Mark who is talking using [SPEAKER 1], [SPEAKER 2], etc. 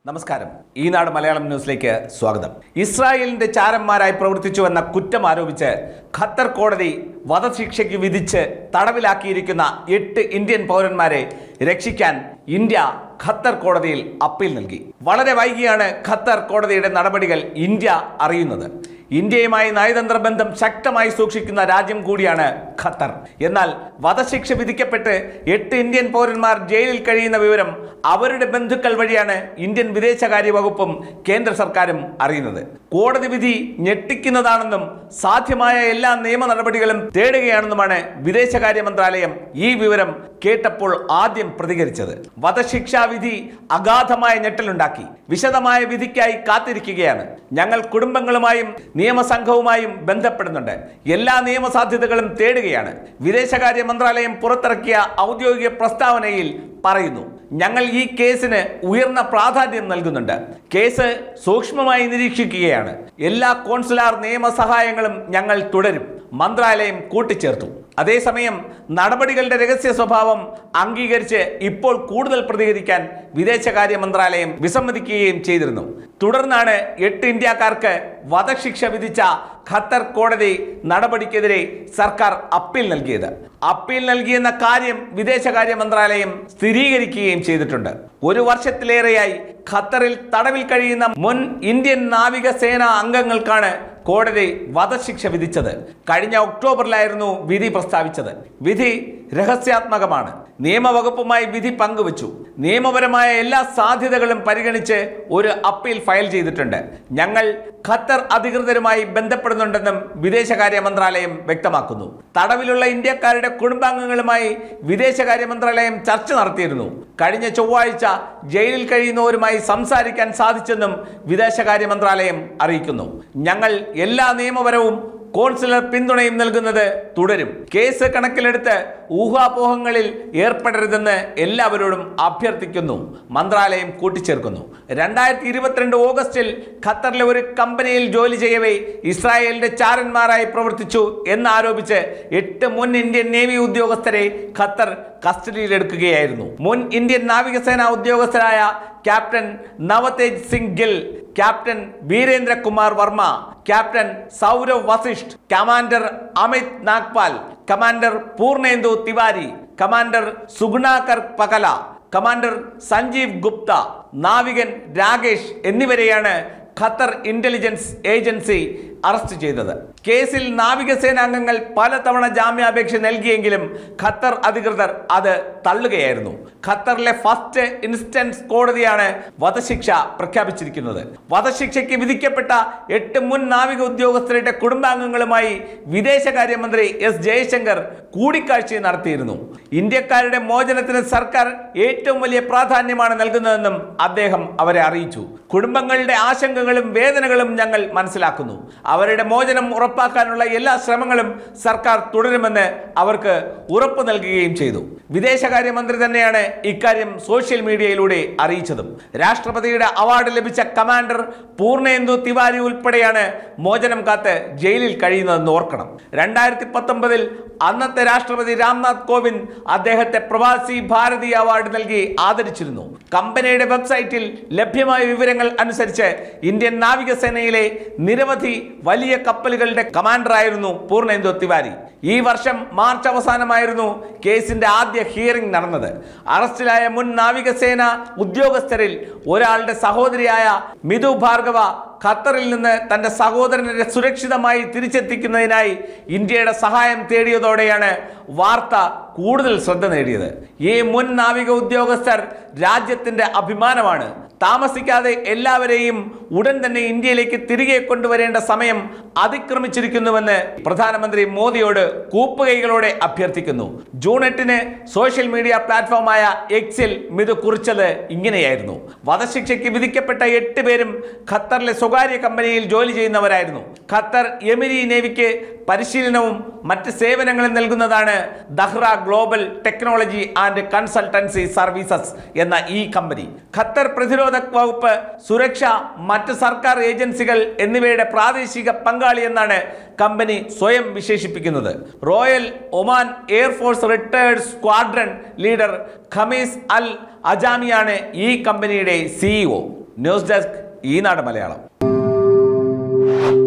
[SPEAKER 1] നമസ്കാരം ഈനാട് മലയാളം ന്യൂസിലേക്ക് സ്വാഗതം ഇസ്രായേലിന്റെ ചാരന്മാരായി പ്രവർത്തിച്ചുവെന്ന കുറ്റം ആരോപിച്ച് ഖത്തർ കോടതി വധശിക്ഷയ്ക്ക് വിധിച്ച് തടവിലാക്കിയിരിക്കുന്ന എട്ട് ഇന്ത്യൻ പൗരന്മാരെ രക്ഷിക്കാൻ ഇന്ത്യ ഖത്തർ കോടതിയിൽ അപ്പീൽ നൽകി വളരെ വൈകിയാണ് ഖത്തർ കോടതിയുടെ നടപടികൾ ഇന്ത്യ അറിയുന്നത് ഇന്ത്യയുമായി നയതന്ത്ര ബന്ധം ശക്തമായി സൂക്ഷിക്കുന്ന രാജ്യം കൂടിയാണ് ഖത്തർ എന്നാൽ വധശിക്ഷ വിധിക്കപ്പെട്ട് എട്ട് ഇന്ത്യൻ പൗരന്മാർ ജയിലിൽ കഴിയുന്ന വിവരം അവരുടെ ബന്ധുക്കൾ വഴിയാണ് ഇന്ത്യൻ വിദേശകാര്യ വകുപ്പും കേന്ദ്ര സർക്കാരും അറിയുന്നത് കോടതി വിധി ഞെട്ടിക്കുന്നതാണെന്നും സാധ്യമായ എല്ലാ നിയമ നടപടികളും തേടുകയാണെന്നുമാണ് വിദേശകാര്യ മന്ത്രാലയം ഈ വിവരം കേട്ടപ്പോൾ ആദ്യം പ്രതികരിച്ചത് വധശിക്ഷാ വിധി അഗാധമായ ഞെട്ടലുണ്ടാക്കി വിശദമായ വിധിക്കായി കാത്തിരിക്കുകയാണ് ഞങ്ങൾ കുടുംബങ്ങളുമായും നിയമസംഘവുമായും ബന്ധപ്പെടുന്നുണ്ട് എല്ലാ നിയമസാധ്യതകളും തേടുകയാണ് വിദേശകാര്യ മന്ത്രാലയം പുറത്തിറക്കിയ ഔദ്യോഗിക പ്രസ്താവനയിൽ പറയുന്നു ഞങ്ങൾ ഈ കേസിന് ഉയർന്ന പ്രാധാന്യം നൽകുന്നുണ്ട് കേസ് സൂക്ഷ്മമായി നിരീക്ഷിക്കുകയാണ് എല്ലാ കോൺസുലാർ നിയമസഹായങ്ങളും ഞങ്ങൾ തുടരും മന്ത്രാലയം കൂട്ടിച്ചേർത്തു അതേസമയം നടപടികളുടെ രഹസ്യ സ്വഭാവം അംഗീകരിച്ച് ഇപ്പോൾ കൂടുതൽ പ്രതികരിക്കാൻ വിദേശകാര്യ മന്ത്രാലയം വിസമ്മതിക്കുകയും ചെയ്തിരുന്നു തുടർന്നാണ് എട്ട് ഇന്ത്യക്കാർക്ക് വധശിക്ഷ വിധിച്ച ഖത്തർ കോടതി നടപടിക്കെതിരെ സർക്കാർ അപ്പീൽ നൽകിയത് അപ്പീൽ നൽകിയെന്ന കാര്യം വിദേശകാര്യ മന്ത്രാലയം സ്ഥിരീകരിക്കുകയും ചെയ്തിട്ടുണ്ട് ഒരു വർഷത്തിലേറെയായി ഖത്തറിൽ തടവിൽ കഴിയുന്ന മുൻ ഇന്ത്യൻ നാവികസേന അംഗങ്ങൾക്കാണ് കോടതി വധശിക്ഷ വിധിച്ചത് കഴിഞ്ഞ ഒക്ടോബറിലായിരുന്നു വിധി പ്രസ്താവിച്ചത് വിധി രഹസ്യാത്മകമാണ് നിയമവകുപ്പുമായി വിധി പങ്കുവച്ചു നിയമപരമായ എല്ലാ സാധ്യതകളും പരിഗണിച്ച് ഒരു അപ്പീൽ ഫയൽ ചെയ്തിട്ടുണ്ട് ഞങ്ങൾ ഖത്തർ അധികൃതരുമായി ബന്ധപ്പെടുന്നുണ്ടെന്നും വിദേശകാര്യ മന്ത്രാലയം വ്യക്തമാക്കുന്നു തടവിലുള്ള ഇന്ത്യക്കാരുടെ കുടുംബാംഗങ്ങളുമായി വിദേശകാര്യ മന്ത്രാലയം ചർച്ച നടത്തിയിരുന്നു കഴിഞ്ഞ ചൊവ്വാഴ്ച ജയിലിൽ കഴിയുന്നവരുമായി സംസാരിക്കാൻ സാധിച്ചെന്നും വിദേശകാര്യ മന്ത്രാലയം അറിയിക്കുന്നു ഞങ്ങൾ എല്ലാ നിയമപരവും കോൺസുലർ പിന്തുണയും നൽകുന്നത് തുടരും കേസ് കണക്കിലെടുത്ത് ഊഹാപോഹങ്ങളിൽ ഏർപ്പെടരുതെന്ന് എല്ലാവരോടും അഭ്യർത്ഥിക്കുന്നു മന്ത്രാലയം കൂട്ടിച്ചേർക്കുന്നു രണ്ടായിരത്തി ഇരുപത്തിരണ്ട് ഓഗസ്റ്റിൽ ഖത്തറിലെ ഒരു കമ്പനിയിൽ ജോലി ചെയ്യവേ ഇസ്രായേലിന്റെ ചാരന്മാരായി പ്രവർത്തിച്ചു എന്നാരോപിച്ച് എട്ട് മുൻ ഇന്ത്യൻ നേവി ഉദ്യോഗസ്ഥരെ ഖത്തർ കസ്റ്റഡിയിലെടുക്കുകയായിരുന്നു മുൻ ഇന്ത്യൻ നാവികസേന ഉദ്യോഗസ്ഥരായ captain Navtej Singh Gill captain Virendra Kumar Varma captain Saurabh Vasisht commander Amit Nagpal commander Purnendu Tiwari commander Sugunakar Pakala commander Sanjeev Gupta നാവികൻ രാകേഷ് എന്നിവരെയാണ് ഖത്തർ ഇന്റലിജൻസ് ഏജൻസി അറസ്റ്റ് ചെയ്തത് കേസിൽ നാവികസേനാംഗങ്ങൾ പലതവണ ജാമ്യാപേക്ഷ നൽകിയെങ്കിലും ഖത്തർ അധികൃതർ അത് തള്ളുകയായിരുന്നു ഖത്തറിലെ ഫസ്റ്റ് ഇൻസ്റ്റൻസ് കോടതിയാണ് വധശിക്ഷ പ്രഖ്യാപിച്ചിരിക്കുന്നത് വധശിക്ഷയ്ക്ക് വിധിക്കപ്പെട്ട എട്ട് മുൻ നാവിക ഉദ്യോഗസ്ഥരുടെ കുടുംബാംഗങ്ങളുമായി വിദേശകാര്യമന്ത്രി എസ് ജയശങ്കർ കൂടിക്കാഴ്ച നടത്തിയിരുന്നു ഇന്ത്യക്കാരുടെ മോചനത്തിന് സർക്കാർ ഏറ്റവും വലിയ പ്രാധാന്യമാണ് നൽകുന്നതെന്നും അദ്ദേഹം അവരെ അറിയിച്ചു കുടുംബങ്ങളുടെ ആശങ്കകളും വേദനകളും ഞങ്ങൾ മനസ്സിലാക്കുന്നു അവരുടെ മോചനം ഉറപ്പാക്കാനുള്ള എല്ലാ ശ്രമങ്ങളും സർക്കാർ തുടരുമെന്ന് അവർക്ക് ഉറപ്പ് നൽകുകയും ചെയ്തു വിദേശകാര്യമന്ത്രി തന്നെയാണ് ഇക്കാര്യം സോഷ്യൽ മീഡിയയിലൂടെ അറിയിച്ചതും രാഷ്ട്രപതിയുടെ അവാർഡ് ലഭിച്ച കമാൻഡർ പൂർണേന്ദു തിവാരി ഉൾപ്പെടെയാണ് മോചനം കാത്ത് ജയിലിൽ കഴിയുന്നതെന്ന് ഓർക്കണം രണ്ടായിരത്തി പത്തൊമ്പതിൽ അന്നത്തെ രാഷ്ട്രപതി രാംനാഥ് കോവിന്ദ് അദ്ദേഹത്തെ പ്രവാസി ഭാരതി അവാർഡ് നൽകി ആദരിച്ചിരുന്നു കമ്പനിയുടെ വെബ്സൈറ്റിൽ ലഭ്യമായ വിവരങ്ങൾ അനുസരിച്ച് ഇന്ത്യൻ നാവികസേനയിലെ നിരവധി വലിയ കപ്പലുകളുടെ കമാൻഡറായിരുന്നു പൂർണേന്ദു തിവാരി ഈ വർഷം മാർച്ച് അവസാനമായിരുന്നു കേസിന്റെ ആദ്യ ഹിയറിംഗ് നടന്നത് അറസ്റ്റിലായ മുൻ നാവികസേന ഉദ്യോഗസ്ഥരിൽ ഒരാളുടെ സഹോദരിയായ മിഥു ഭാർഗവ ഖത്തറിൽ നിന്ന് തന്റെ സഹോദരനെ സുരക്ഷിതമായി തിരിച്ചെത്തിക്കുന്നതിനായി ഇന്ത്യയുടെ സഹായം തേടിയതോടെയാണ് വാർത്ത കൂടുതൽ ശ്രദ്ധ നേടിയത് ഈ മുൻ നാവിക ഉദ്യോഗസ്ഥർ രാജ്യത്തിന്റെ അഭിമാനമാണ് താമസിക്കാതെ എല്ലാവരെയും ഉടൻ തന്നെ ഇന്ത്യയിലേക്ക് തിരികെ കൊണ്ടുവരേണ്ട സമയം അതിക്രമിച്ചിരിക്കുന്നുവെന്ന് പ്രധാനമന്ത്രി മോദിയോട് കൂപ്പുകൈകളോടെ അഭ്യർത്ഥിക്കുന്നു ജൂൺ എട്ടിന് സോഷ്യൽ മീഡിയ പ്ലാറ്റ്ഫോമായ എക്സിൽ മിതു കുറിച്ചത് ഇങ്ങനെയായിരുന്നു വധശിക്ഷയ്ക്ക് വിധിക്കപ്പെട്ട എട്ട് പേരും ഖത്തറിലെ സ്വകാര്യ കമ്പനിയിൽ ജോലി ചെയ്യുന്നവരായിരുന്നു ഖത്തർ എമിരി നേവിക്ക് പരിശീലനവും മറ്റ് സേവനങ്ങളും നൽകുന്നതാണ് Dahra global technology and consultancy services എന്ന ഈ കമ്പനി ഖത്തർ പ്രതിരോധ വകുപ്പ് സുരക്ഷ മറ്റ് സർക്കാർ ഏജൻസികൾ എന്നിവയുടെ പ്രാദേശിക പങ്കാളി എന്നാണ് കമ്പനി സ്വയം വിശേഷിപ്പിക്കുന്നത് royal Oman air force retired squadron leader Khamis Al അജാമിയാണ് ഈ കമ്പനിയുടെ CEO news desk Eenadu Malayalam